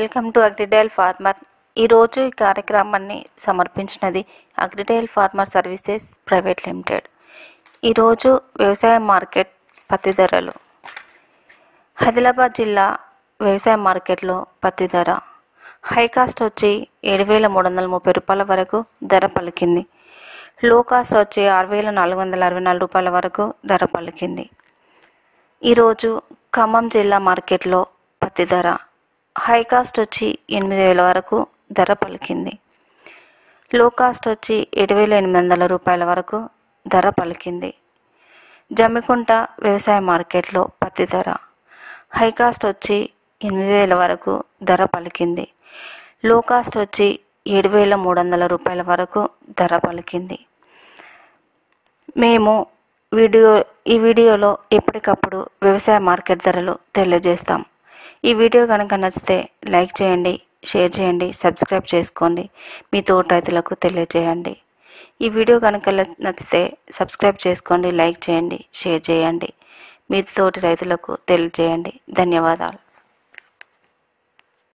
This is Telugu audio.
వెల్కమ్ టు అగ్రిడైల్ ఫార్మర్ ఈరోజు ఈ కార్యక్రమాన్ని సమర్పించినది Agridial farmer services private limited ఈరోజు వ్యవసాయ మార్కెట్ పత్తి ధరలు ఆదిలాబాద్ జిల్లా వ్యవసాయ మార్కెట్లో పత్తి ధర హై కాస్ట్ వచ్చి ఏడు వేల మూడు వందల ముప్పై రూపాయల వరకు ధర పలికింది లో కాస్ట్ వచ్చి ఆరు వేల నాలుగు వందల అరవై నాలుగు రూపాయల వరకు ధర పలికింది ఈరోజు ఖమ్మం జిల్లా మార్కెట్లో పత్తి ధర హై కాస్ట్ వచ్చి ఎనిమిది వేల వరకు ధర పలికింది లో కాస్ట్ వచ్చి ఏడు వేల ఎనిమిది వందల రూపాయల వరకు ధర పలికింది జమ్మికుంట వ్యవసాయ మార్కెట్లో పత్తి ధర హై కాస్ట్ వచ్చి ఎనిమిది వేల వరకు ధర పలికింది లో కాస్ట్ వచ్చి ఏడు వేల మూడు వందల రూపాయల వరకు ధర పలికింది మేము వీడియో ఈ వీడియోలో ఎప్పటికప్పుడు వ్యవసాయ మార్కెట్ ధరలు తెలియజేస్తాం ఈ వీడియో కనుక నచ్చితే లైక్ చేయండి షేర్ చేయండి సబ్స్క్రైబ్ చేసుకోండి మీ తోటి రైతులకు తెలియజేయండి ఈ వీడియో కనుక నచ్చితే సబ్స్క్రైబ్ చేసుకోండి లైక్ చేయండి షేర్ చేయండి మీ తోటి రైతులకు తెలియజేయండి ధన్యవాదాలు